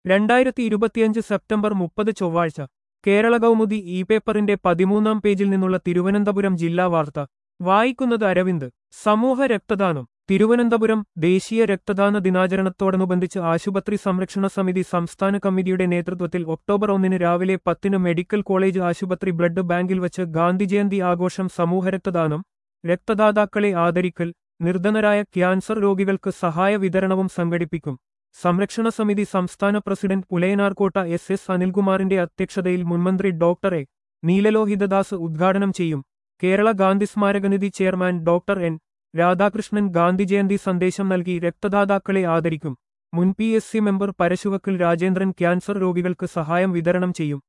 രണ്ടായിരത്തി ഇരുപത്തിയഞ്ച് സെപ്റ്റംബർ മുപ്പത് ചൊവ്വാഴ്ച കേരള കൗമുദി ഇ പേപ്പറിന്റെ പതിമൂന്നാം പേജിൽ നിന്നുള്ള തിരുവനന്തപുരം ജില്ലാ വാർത്ത വായിക്കുന്നത് അരവിന്ദ് സമൂഹ രക്തദാനം തിരുവനന്തപുരം ദേശീയ രക്തദാന ദിനാചരണത്തോടനുബന്ധിച്ച് ആശുപത്രി സംരക്ഷണ സമിതി സംസ്ഥാന കമ്മിറ്റിയുടെ നേതൃത്വത്തിൽ ഒക്ടോബർ ഒന്നിന് രാവിലെ പത്തിന് മെഡിക്കൽ കോളേജ് ആശുപത്രി ബ്ലഡ് ബാങ്കിൽ വച്ച് ഗാന്ധിജയന്തി ആഘോഷം സമൂഹ രക്തദാനം രക്തദാതാക്കളെ ആദരിക്കൽ നിർധനരായ ക്യാൻസർ രോഗികൾക്ക് സഹായ വിതരണവും സംഘടിപ്പിക്കും സംരക്ഷണ സമിതി സംസ്ഥാന പ്രസിഡന്റ് പുലയനാർകോട്ട എസ് എസ് അനിൽകുമാറിന്റെ അധ്യക്ഷതയിൽ മുൻമന്ത്രി ഡോക്ടർ എ നീലലോഹിതദാസ് ഉദ്ഘാടനം ചെയ്യും കേരള ഗാന്ധി സ്മാരകനിധി chairman doctor N Radhakrishnan Gandhi Jayanti സന്ദേശം നൽകി രക്തദാതാക്കളെ ആദരിക്കും മുൻ P S C member Parasuvakkal Rajendran cancer രോഗികൾക്ക് സഹായം വിതരണം ചെയ്യും